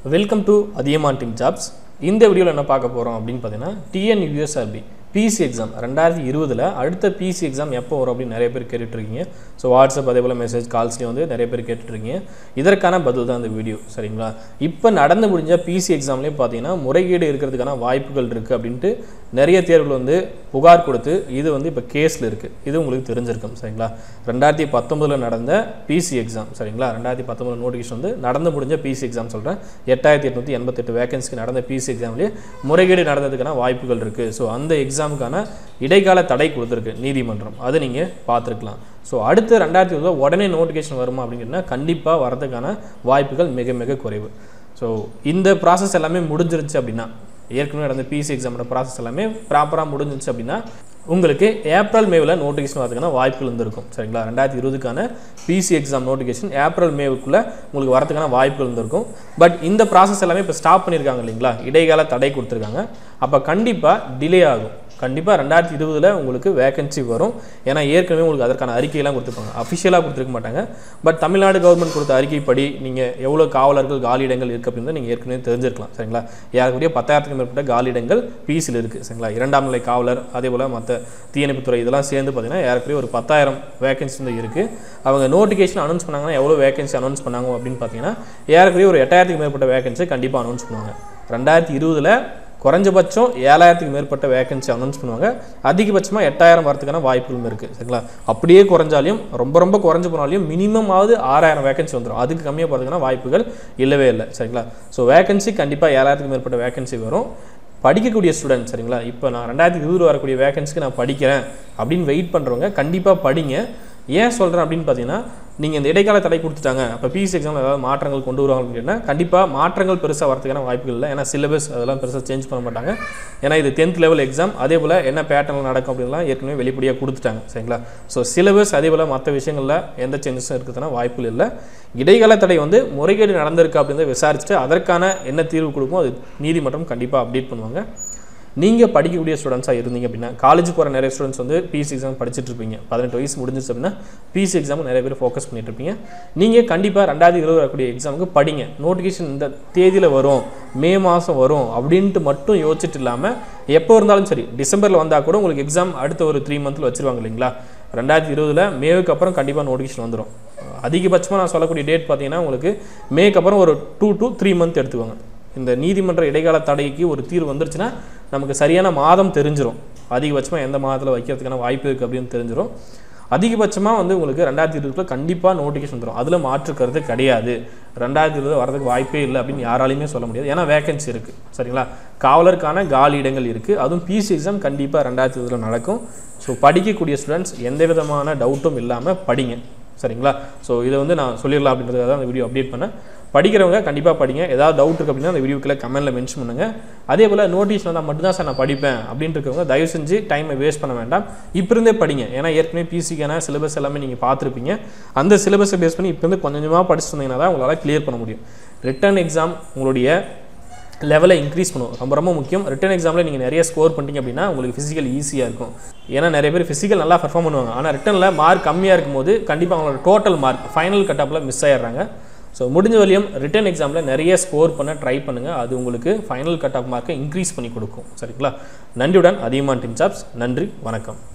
welcome to Athiyaman team jobs இந்த வீடியோவில் என்ன பார்க்க போகிறோம் அப்படின்னு பார்த்தீங்கன்னா டிஎன் யூஎஸ்ஆர்பி பிசி எக்ஸாம் ரெண்டாயிரத்தி இருபதில் அடுத்த பிசி எக்ஸாம் எப்போ வரும் அப்படின்னு நிறைய பேர் கேட்டுட்ருக்கீங்க ஸோ வாட்ஸ்அப் அதே போல் மெசேஜ் கால்ஸ்லேயும் வந்து நிறைய பேர் கேட்டுட்ருக்கீங்க இதற்கான பதில் தான் இந்த வீடியோ சரிங்களா இப்போ நடந்து முடிஞ்ச பிசி எக்ஸாம்லேயும் பார்த்தீங்கன்னா முறைகேடு இருக்கிறதுக்கான வாய்ப்புகள் இருக்குது அப்படின்ட்டு நிறைய தேர்வுகள் வந்து புகார் கொடுத்து இது வந்து இப்போ கேஸில் இருக்குது இது உங்களுக்கு தெரிஞ்சிருக்கும் சரிங்களா ரெண்டாயிரத்தி பத்தொம்பதில் நடந்த பிசி எக்ஸாம் சரிங்களா ரெண்டாயிரத்தி பத்தொம்பது நோட்டிஃபிகேஷன் வந்து நடந்து முடிஞ்ச பிசி எக்ஸாம் சொல்கிறேன் எட்டாயிரத்தி எட்நூற்றி எண்பத்தெட்டு வேகன்சிக்கு நடந்த பிசி எக்ஸாம்லேயே முறைகேடு நடந்ததுக்கான வாய்ப்புகள் இருக்குது ஸோ அந்த எக்ஸாமுக்கான இடைக்கால தடை கொடுத்துருக்கு நீதிமன்றம் அதை நீங்கள் பார்த்துருக்கலாம் ஸோ அடுத்து ரெண்டாயிரத்தி இருபது உடனே நோட்டிஃபிகேஷன் வருமா அப்படிங்கன்னா கண்டிப்பாக வரதுக்கான வாய்ப்புகள் மிக மிக குறைவு ஸோ இந்த ப்ராசஸ் எல்லாமே முடிஞ்சிருச்சு அப்படின்னா ஏற்கனவே நடந்த பிசி எக்ஸாமோட ப்ராசஸ் எல்லாமே ப்ராப்பராக முடிஞ்சிருச்சு அப்படின்னா உங்களுக்கு ஏப்ரல் மேவில் நோட்டிஃபிகேஷன் வரதுக்கான வாய்ப்புகள் இருந்திருக்கும் சரிங்களா ரெண்டாயிரத்தி இருபதுக்கான பிசி எக்ஸாம் நோட்டிஃபிகேஷன் ஏப்ரல் மேவுக்குள்ளே உங்களுக்கு வரதுக்கான வாய்ப்புகள் இருந்திருக்கும் பட் இந்த ப்ராசஸ் எல்லாமே இப்போ ஸ்டாப் பண்ணியிருக்காங்க இல்லைங்களா இடைக்கால தடை கொடுத்துருக்காங்க அப்போ கண்டிப்பாக டிலே ஆகும் கண்டிப்பாக ரெண்டாயிரத்தி இருபதில் உங்களுக்கு வேகன்சி வரும் ஏன்னா ஏற்கனவே உங்களுக்கு அதற்கான அறிக்கையெல்லாம் கொடுத்துருப்பாங்க அஃபிஷியலாக கொடுத்துருக்க மாட்டாங்க பட் தமிழ்நாடு கவர்மெண்ட் கொடுத்த அறிக்கைப்படி நீங்கள் எவ்வளோ காவலர்கள் காலியிடங்கள் இருக்குது அப்படின்னு நீங்கள் ஏற்கனவே தெரிஞ்சிருக்கலாம் சரிங்களா ஏறக்கூடிய பத்தாயிரத்துக்கும் மேற்பட்ட காலியிடங்கள் பிசியில் இருக்குது சரிங்களா இரண்டாம் நிலை காவலர் அதே போல் மற்ற தீயணைப்புத்துறை இதெல்லாம் சேர்ந்து பார்த்தீங்கன்னா ஏறக்குறைய ஒரு பத்தாயிரம் வேகன்சி வந்து இருக்குது அவங்க நோட்டிஃபிகேஷன் அனௌன்ஸ் பண்ணாங்கன்னா எவ்வளோ வேகன்சி அனௌன்ஸ் பண்ணாங்க அப்படின்னு பார்த்தீங்கன்னா ஏறக்குறைய ஒரு எட்டாயிரத்துக்கு மேற்பட்ட வேகன்சி கண்டிப்பாக அனௌன்ஸ் பண்ணுவாங்க ரெண்டாயிரத்தி இருபதில் குறைஞ்சபட்சம் ஏழாயிரத்துக்கு மேற்பட்ட வேகன்சி அனௌன்ஸ் பண்ணுவாங்க அதிகபட்சமாக எட்டாயிரம் வரதுக்கான வாய்ப்புகளும் இருக்குது சரிங்களா அப்படியே குறைஞ்சாலையும் ரொம்ப ரொம்ப குறைஞ்சு போனாலையும் மினிமம் ஆகுது ஆறாயிரம் வேகன்சி வந்துடும் அதுக்கு கம்மியாக போகிறதுக்கான வாய்ப்புகள் இல்லவே இல்லை சரிங்களா ஸோ வேகன்சி கண்டிப்பாக ஏழாயிரத்துக்கு மேற்பட்ட வேகன்சி வரும் படிக்கக்கூடிய ஸ்டூடெண்ட் சரிங்களா இப்போ நான் ரெண்டாயிரத்தி இருபது வரக்கூடிய வேகன்சிக்கு நான் படிக்கிறேன் அப்படின்னு வெயிட் பண்ணுறவங்க கண்டிப்பாக படிங்க ஏன் சொல்கிறேன் அப்படின்னு பார்த்தீங்கன்னா நீங்கள் இந்த இடைக்கால தடை கொடுத்துட்டாங்க அப்போ பிசி எக்ஸாமில் ஏதாவது மாற்றங்கள் கொண்டு வருவாங்க அப்படின்னா கண்டிப்பாக மாற்றங்கள் பெருசாக வரதுக்கான வாய்ப்புகள் இல்லை ஏன்னா சிலபஸ் அதெல்லாம் பெருசாக சேஞ்ச் பண்ண மாட்டாங்க ஏன்னா இது டென்த் லெவல் எக்ஸாம் அதே போல் என்ன பேட்டர்னில் நடக்கும் அப்படின்லாம் ஏற்கனவே வெளிப்படையாக கொடுத்துட்டாங்க சரிங்களா ஸோ சிலபஸ் அதே போல் மற்ற விஷயங்களில் எந்த சேஞ்சஸும் இருக்கிறதுனா வாய்ப்புகள் இல்லை இடைக்கால தடை வந்து முறைகேடு நடந்திருக்கு அப்படின்னு விசாரிச்சுட்டு அதற்கான என்ன தீர்வு கொடுக்கும் அது நீதிமன்றம் கண்டிப்பாக அப்டேட் பண்ணுவாங்க நீங்கள் படிக்கக்கூடிய ஸ்டூடெண்ட்ஸாக இருந்தீங்க அப்படின்னா காலேஜ் போகிற நிறைய ஸ்டூடெண்ட்ஸ் வந்து பிசி எக்ஸாம் படிச்சுட்டு இருப்பீங்க பதினெட்டு வயசு முடிஞ்சிச்சு அப்படின்னா பிசி எக்ஸாம் நிறைய பேர் ஃபோக்கஸ் பண்ணிட்டு இருப்பீங்க நீங்கள் கண்டிப்பாக ரெண்டாயிரத்தி இருபது வரக்கூடிய எக்ஸாமுக்கு படிங்க நோட்டிஃபிகேஷன் இந்த தேதியில் வரும் மே மாதம் வரும் அப்படின்ட்டு மட்டும் யோசிச்சுட்டு இல்லாமல் எப்போ இருந்தாலும் சரி டிசம்பரில் வந்தால் கூட உங்களுக்கு எக்ஸாம் அடுத்த ஒரு த்ரீ மந்தில் வச்சுருவாங்க இல்லைங்களா ரெண்டாயிரத்தி இருபதில் மேவுக்கு அப்புறம் கண்டிப்பாக நோட்டிஃபிகேஷன் வந்துடும் அதிகபட்சமாக நான் சொல்லக்கூடிய டேட் பார்த்தீங்கன்னா உங்களுக்கு மேக்கு அப்புறம் ஒரு டூ டு த்ரீ மந்த் எடுத்துக்கோங்க இந்த நீதிமன்ற இடைக்கால தடைக்கு ஒரு தீர்வு வந்துருச்சுன்னா நமக்கு சரியான மாதம் தெரிஞ்சிடும் அதிகபட்சமாக எந்த மாதத்தில் வைக்கிறதுக்கான வாய்ப்பு இருக்குது அப்படின்னு தெரிஞ்சிடும் அதிகபட்சமாக வந்து உங்களுக்கு ரெண்டாயிரத்தி இருபதுல கண்டிப்பாக நோட்டிஃபிகேஷன் வந்துடும் அதில் மாற்றுக்கிறது கிடையாது ரெண்டாயிரத்தி இருபது வரதுக்கு வாய்ப்பே இல்லை அப்படின்னு யாராலையுமே சொல்ல முடியாது ஏன்னா வேகன்சி இருக்குது சரிங்களா காவலருக்கான காலி இடங்கள் இருக்குது அதுவும் பிசி எக்ஸாம் கண்டிப்பாக ரெண்டாயிரத்தி இருபதில் நடக்கும் ஸோ படிக்கக்கூடிய ஸ்டூடெண்ட்ஸ் எந்த விதமான டவுட்டும் இல்லாமல் படிங்க சரிங்களா ஸோ இதை வந்து நான் சொல்லிடலாம் அப்படின்றதுக்காக தான் அந்த வீடியோ அப்டேட் பண்ணேன் படிக்கிறவங்க கண்டிப்பாக படிங்க ஏதாவது டவுட் இருக்குது அப்படின்னா அந்த வீடியோக்கில் கமெண்ட்டில் மென்ஷன் பண்ணுங்கள் அதே போல் நோட்டீஸ் வந்தால் மட்டும்தான் சார் நான் படிப்பேன் அப்படின்ட்டு இருக்கவங்க தயவு செஞ்சு டைமை வேஸ்ட் பண்ண வேண்டாம் இப்போ இருந்தே படிங்க ஏன்னா ஏற்கனவே பிசிக்கான சிலபஸ் எல்லாமே நீங்கள் பார்த்துருப்பீங்க அந்த சிலபஸை பேஸ் பண்ணி இப்போ இருந்து கொஞ்சம் கொஞ்சமாக படிச்சுட்டு வந்தீங்கன்னா தான் உங்களால் கிளியர் பண்ண முடியும் ரிட்டன் எக்ஸாம் உங்களுடைய லெவலை இன்க்ரீஸ் பண்ணும் ரொம்ப ரொம்ப முக்கியம் ரிட்டன் எக்ஸாமில் நீங்கள் நிறைய ஸ்கோர் பண்ணிட்டீங்க அப்படின்னா உங்களுக்கு ஃபிசிக்கல் ஈஸியாக இருக்கும் ஏன்னா நிறைய பேர் ஃபிசிக்கல் நல்லா பர்ஃபார்ம் பண்ணுவாங்க ஆனால் ரிட்டனில் மார்க் கம்மியாக இருக்கும்போது கண்டிப்பாக அவங்களோட டோட்டல் மார்க் ஃபைனல் கட்டப்பில் மிஸ் ஆயிடுறாங்க ஸோ முடிஞ்ச வரையும் ரிட்டன் எக்ஸாமில் நிறைய ஸ்கோர் பண்ண ட்ரை பண்ணுங்கள் அது உங்களுக்கு ஃபைனல் கட் ஆஃப் மார்க்கை இன்க்ரீஸ் பண்ணி கொடுக்கும் சரிங்களா நன்றியுடன் அதிகமான டீம் ஜாப்ஸ் நன்றி வணக்கம்